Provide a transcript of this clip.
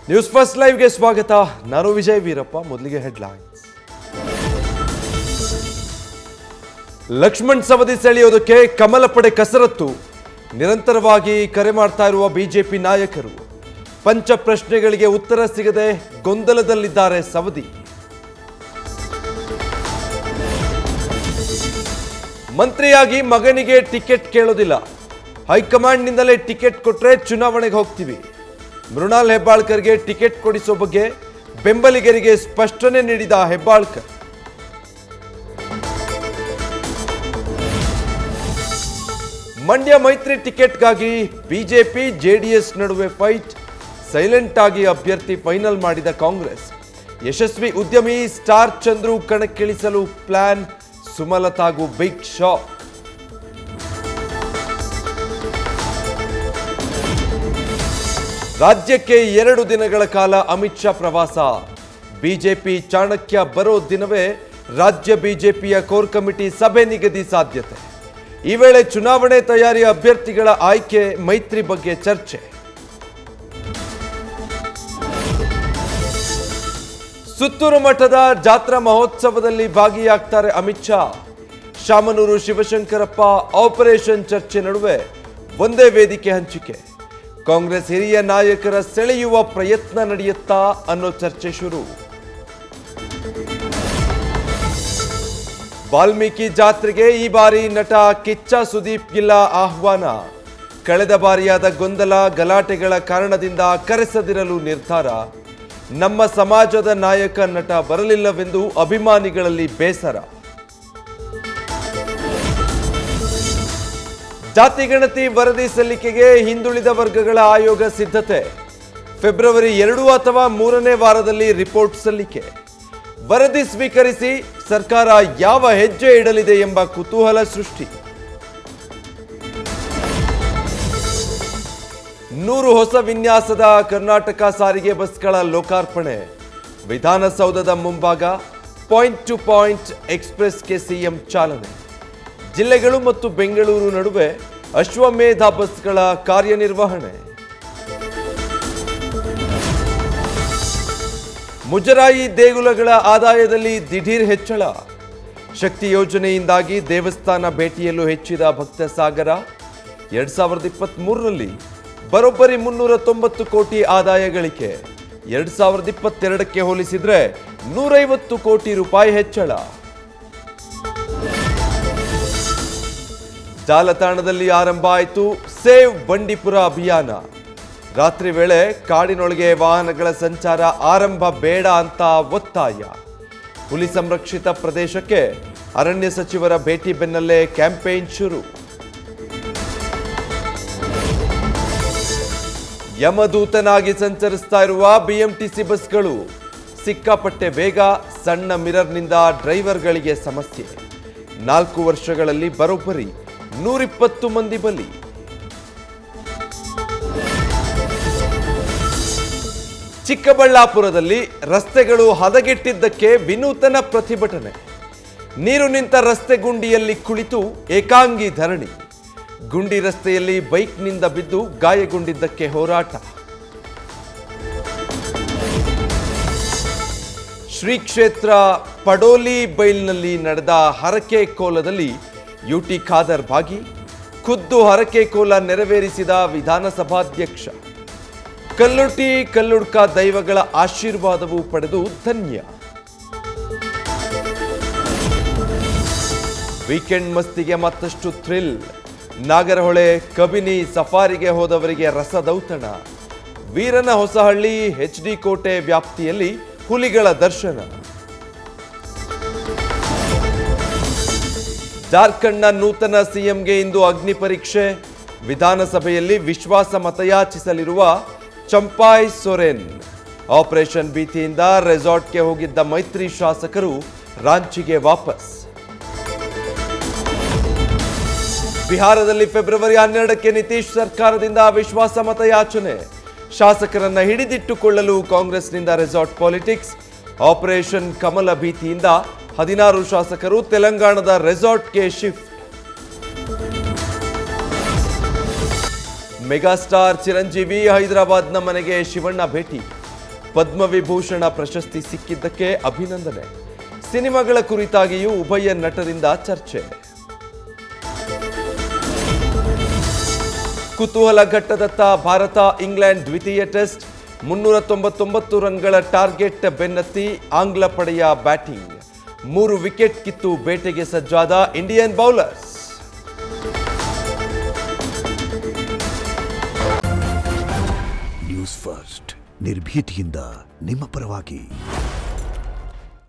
news first ಲೈವ್ಗೆ ಸ್ವಾಗತ ನಾನು ವಿಜಯ್ ವೀರಪ್ಪ ಮೊದಲಿಗೆ ಹೆಡ್ಲೈನ್ಸ್ ಲಕ್ಷ್ಮಣ್ ಸವದಿ ಸೆಳೆಯೋದಕ್ಕೆ ಕಮಲ ಪಡೆ ಕಸರತ್ತು ನಿರಂತರವಾಗಿ ಕರೆ ಮಾಡ್ತಾ ಇರುವ ಬಿಜೆಪಿ ನಾಯಕರು ಪಂಚ ಪ್ರಶ್ನೆಗಳಿಗೆ ಉತ್ತರ ಸಿಗದೆ ಗೊಂದಲದಲ್ಲಿದ್ದಾರೆ ಸವದಿ ಮಂತ್ರಿಯಾಗಿ ಮಗನಿಗೆ ಟಿಕೆಟ್ ಕೇಳೋದಿಲ್ಲ ಹೈಕಮಾಂಡ್ನಿಂದಲೇ ಟಿಕೆಟ್ ಕೊಟ್ರೆ ಚುನಾವಣೆಗೆ ಹೋಗ್ತೀವಿ ಮೃಣಾಲ್ ಹೆಬ್ಬಾಳ್ಕರ್ಗೆ ಟಿಕೆಟ್ ಕೊಡಿಸೋ ಬಗ್ಗೆ ಬೆಂಬಲಿಗರಿಗೆ ಸ್ಪಷ್ಟನೆ ನೀಡಿದ ಹೆಬ್ಬಾಳ್ಕರ್ ಮಂಡ್ಯ ಮೈತ್ರಿ ಟಿಕೆಟ್ಗಾಗಿ ಬಿಜೆಪಿ ಜೆಡಿಎಸ್ ನಡುವೆ ಫೈಟ್ ಸೈಲೆಂಟ್ ಆಗಿ ಅಭ್ಯರ್ಥಿ ಫೈನಲ್ ಮಾಡಿದ ಕಾಂಗ್ರೆಸ್ ಯಶಸ್ವಿ ಉದ್ಯಮಿ ಸ್ಟಾರ್ ಚಂದ್ರು ಕಣಕ್ಕಿಳಿಸಲು ಪ್ಲಾನ್ ಸುಮಲತಾಗೂ ಬಿಗ್ ಶಾಕ್ ರಾಜ್ಯಕ್ಕೆ ಎರಡು ದಿನಗಳ ಕಾಲ ಅಮಿತ್ ಶಾ ಪ್ರವಾಸ ಬಿಜೆಪಿ ಚಾಣಕ್ಯ ಬರೋ ದಿನವೇ ರಾಜ್ಯ ಬಿಜೆಪಿಯ ಕೋರ್ ಕಮಿಟಿ ಸಭೆ ನಿಗದಿ ಸಾಧ್ಯತೆ ಈ ವೇಳೆ ಚುನಾವಣೆ ತಯಾರಿ ಅಭ್ಯರ್ಥಿಗಳ ಆಯ್ಕೆ ಮೈತ್ರಿ ಬಗ್ಗೆ ಚರ್ಚೆ ಸುತ್ತೂರು ಮಠದ ಜಾತ್ರಾ ಮಹೋತ್ಸವದಲ್ಲಿ ಭಾಗಿಯಾಗ್ತಾರೆ ಅಮಿತ್ ಶಾ ಶಾಮನೂರು ಶಿವಶಂಕರಪ್ಪ ಆಪರೇಷನ್ ಚರ್ಚೆ ನಡುವೆ ಒಂದೇ ವೇದಿಕೆ ಹಂಚಿಕೆ ಕಾಂಗ್ರೆಸ್ ಹಿರಿಯ ನಾಯಕರ ಸೆಳೆಯುವ ಪ್ರಯತ್ನ ನಡೆಯುತ್ತಾ ಅನ್ನೋ ಚರ್ಚೆ ಶುರು ವಾಲ್ಮೀಕಿ ಜಾತ್ರೆಗೆ ಈ ಬಾರಿ ನಟ ಕಿಚ್ಚ ಸುದೀಪ್ ಗಿಲ್ಲ ಆಹ್ವಾನ ಕಳೆದ ಬಾರಿಯಾದ ಗೊಂದಲ ಗಲಾಟೆಗಳ ಕಾರಣದಿಂದ ಕರೆಸದಿರಲು ನಿರ್ಧಾರ ನಮ್ಮ ಸಮಾಜದ ನಾಯಕ ನಟ ಬರಲಿಲ್ಲವೆಂದು ಅಭಿಮಾನಿಗಳಲ್ಲಿ ಬೇಸರ ಜಾತಿ ಗಣತಿ ವರದಿ ಸಲ್ಲಿಕೆಗೆ ಹಿಂದುಳಿದ ವರ್ಗಗಳ ಆಯೋಗ ಸಿದ್ಧತೆ ಫೆಬ್ರವರಿ ಎರಡು ಅಥವಾ ಮೂರನೇ ವಾರದಲ್ಲಿ ರಿಪೋರ್ಟ್ ಸಲ್ಲಿಕೆ ವರದಿ ಸ್ವೀಕರಿಸಿ ಸರ್ಕಾರ ಯಾವ ಹೆಜ್ಜೆ ಇಡಲಿದೆ ಎಂಬ ಕುತೂಹಲ ಸೃಷ್ಟಿ ನೂರು ಹೊಸ ವಿನ್ಯಾಸದ ಕರ್ನಾಟಕ ಸಾರಿಗೆ ಬಸ್ಗಳ ಲೋಕಾರ್ಪಣೆ ವಿಧಾನಸೌಧದ ಮುಂಭಾಗ ಪಾಯಿಂಟ್ ಟು ಪಾಯಿಂಟ್ ಎಕ್ಸ್ಪ್ರೆಸ್ಗೆ ಸಿಎಂ ಚಾಲನೆ ಜಿಲ್ಲೆಗಳು ಮತ್ತು ಬೆಂಗಳೂರು ನಡುವೆ ಅಶ್ವಮೇಧ ಬಸ್ಗಳ ಕಾರ್ಯನಿರ್ವಹಣೆ ಮುಜರಾಯಿ ದೇಗುಲಗಳ ಆದಾಯದಲ್ಲಿ ದಿಢೀರ್ ಹೆಚ್ಚಳ ಶಕ್ತಿ ಯೋಜನೆಯಿಂದಾಗಿ ದೇವಸ್ಥಾನ ಭೇಟಿಯಲ್ಲೂ ಹೆಚ್ಚಿದ ಭಕ್ತ ಸಾಗರ ಎರಡ್ ಸಾವಿರದ ಇಪ್ಪತ್ತ್ ಮೂರರಲ್ಲಿ ಬರೋಬ್ಬರಿ ಮುನ್ನೂರ ತೊಂಬತ್ತು ಕೋಟಿ ಆದಾಯ ಗಳಿಕೆ ಎರಡ್ ಸಾವಿರದ ಇಪ್ಪತ್ತೆರಡಕ್ಕೆ ಹೋಲಿಸಿದ್ರೆ ನೂರೈವತ್ತು ಕೋಟಿ ರೂಪಾಯಿ ಹೆಚ್ಚಳ ಜಾಲತಾಣದಲ್ಲಿ ಆರಂಭ ಆಯಿತು ಸೇವ್ ಬಂಡೀಪುರ ಅಭಿಯಾನ ರಾತ್ರಿ ವೇಳೆ ಕಾಡಿನೊಳಗೆ ವಾಹನಗಳ ಸಂಚಾರ ಆರಂಭ ಬೇಡ ಅಂತ ಒತ್ತಾಯ ಹುಲಿ ಸಂರಕ್ಷಿತ ಪ್ರದೇಶಕ್ಕೆ ಅರಣ್ಯ ಸಚಿವರ ಭೇಟಿ ಬೆನ್ನಲ್ಲೇ ಕ್ಯಾಂಪೇನ್ ಶುರು ಯಮದೂತನಾಗಿ ಸಂಚರಿಸ್ತಾ ಇರುವ ಬಿಎಂಟಿಸಿ ಬಸ್ಗಳು ಸಿಕ್ಕಾಪಟ್ಟೆ ವೇಗ ಸಣ್ಣ ಮಿರರ್ನಿಂದ ಡ್ರೈವರ್ಗಳಿಗೆ ಸಮಸ್ಯೆ ನಾಲ್ಕು ವರ್ಷಗಳಲ್ಲಿ ಬರೋಬ್ಬರಿ ನೂರಿಪ್ಪತ್ತು ಮಂದಿ ಬಲಿ ಚಿಕ್ಕಬಳ್ಳಾಪುರದಲ್ಲಿ ರಸ್ತೆಗಳು ಹದಗೆಟ್ಟಿದ್ದಕ್ಕೆ ವಿನೂತನ ಪ್ರತಿಭಟನೆ ನೀರು ನಿಂತ ರಸ್ತೆ ಗುಂಡಿಯಲ್ಲಿ ಕುಳಿತು ಏಕಾಂಗಿ ಧರಣಿ ಗುಂಡಿ ರಸ್ತೆಯಲ್ಲಿ ಬೈಕ್ನಿಂದ ಬಿದ್ದು ಗಾಯಗೊಂಡಿದ್ದಕ್ಕೆ ಹೋರಾಟ ಶ್ರೀ ಕ್ಷೇತ್ರ ಪಡೋಲಿ ಬೈಲ್ನಲ್ಲಿ ನಡೆದ ಹರಕೆ ಕೋಲದಲ್ಲಿ ಯುಟಿ ಖಾದರ್ ಭಾಗಿ ಖುದ್ದು ಹರಕೆ ಕೋಲ ನೆರವೇರಿಸಿದ ವಿಧಾನಸಭಾಧ್ಯಕ್ಷ ಕಲ್ಲುಟಿ ಕಲ್ಲುಡ್ಕ ದೈವಗಳ ಆಶೀರ್ವಾದವು ಪಡೆದು ಧನ್ಯ ವೀಕೆಂಡ್ ಮಸ್ತಿಗೆ ಮತ್ತಷ್ಟು ಥ್ರಿಲ್ ನಾಗರಹೊಳೆ ಕಬಿನಿ ಸಫಾರಿಗೆ ಹೋದವರಿಗೆ ರಸದೌತಣ ವೀರನ ಹೊಸಹಳ್ಳಿ ಎಚ್ ಡಿ ಕೋಟೆ ವ್ಯಾಪ್ತಿಯಲ್ಲಿ ಹುಲಿಗಳ ದರ್ಶನ ಜಾರ್ಖಂಡ್ನ ನೂತನ ಸಿಎಂಗೆ ಇಂದು ಅಗ್ನಿ ಪರೀಕ್ಷೆ ವಿಧಾನಸಭೆಯಲ್ಲಿ ವಿಶ್ವಾಸ ಮತಯಾಚಿಸಲಿರುವ ಚಂಪಾಯ್ ಸೊರೆನ್ ಆಪರೇಷನ್ ಭೀತಿಯಿಂದ ರೆಸಾರ್ಟ್ಗೆ ಹೋಗಿದ್ದ ಮೈತ್ರಿ ಶಾಸಕರು ರಾಂಚಿಗೆ ವಾಪಸ್ ಬಿಹಾರದಲ್ಲಿ ಫೆಬ್ರವರಿ ಹನ್ನೆರಡಕ್ಕೆ ನಿತೀಶ್ ಸರ್ಕಾರದಿಂದ ವಿಶ್ವಾಸ ಮತಯಾಚನೆ ಶಾಸಕರನ್ನ ಹಿಡಿದಿಟ್ಟುಕೊಳ್ಳಲು ಕಾಂಗ್ರೆಸ್ನಿಂದ ರೆಸಾರ್ಟ್ ಪಾಲಿಟಿಕ್ಸ್ ಆಪರೇಷನ್ ಕಮಲ ಭೀತಿಯಿಂದ ಹದಿನಾರು ಶಾಸಕರು ತೆಲಂಗಾಣದ ರೆಸಾರ್ಟ್ಗೆ ಶಿಫ್ಟ್ ಮೆಗಾಸ್ಟಾರ್ ಚಿರಂಜೀವಿ ಹೈದರಾಬಾದ್ನ ಮನೆಗೆ ಶಿವಣ್ಣ ಭೇಟಿ ಪದ್ಮವಿಭೂಷಣ ಪ್ರಶಸ್ತಿ ಸಿಕ್ಕಿದ್ದಕ್ಕೆ ಅಭಿನಂದನೆ ಸಿನಿಮಾಗಳ ಕುರಿತಾಗಿಯೂ ಉಭಯ ನಟರಿಂದ ಚರ್ಚೆ ಕುತೂಹಲ ಘಟ್ಟದತ್ತ ಭಾರತ ಇಂಗ್ಲೆಂಡ್ ದ್ವಿತೀಯ ಟೆಸ್ಟ್ ಮುನ್ನೂರ ತೊಂಬತ್ತೊಂಬತ್ತು ರನ್ಗಳ ಟಾರ್ಗೆಟ್ ಬೆನ್ನತ್ತಿ ಆಂಗ್ಲ ಪಡೆಯ ಬ್ಯಾಟಿಂಗ್ ಮೂರು ವಿಕೆಟ್ ಕಿತ್ತು ಬೇಟೆಗೆ ಸಜ್ಜಾದ ಇಂಡಿಯನ್ ಬೌಲರ್ಸ್ ನ್ಯೂಸ್ ಫಸ್ಟ್ ನಿರ್ಭೀತಿಯಿಂದ ನಿಮ್ಮ ಪರವಾಗಿ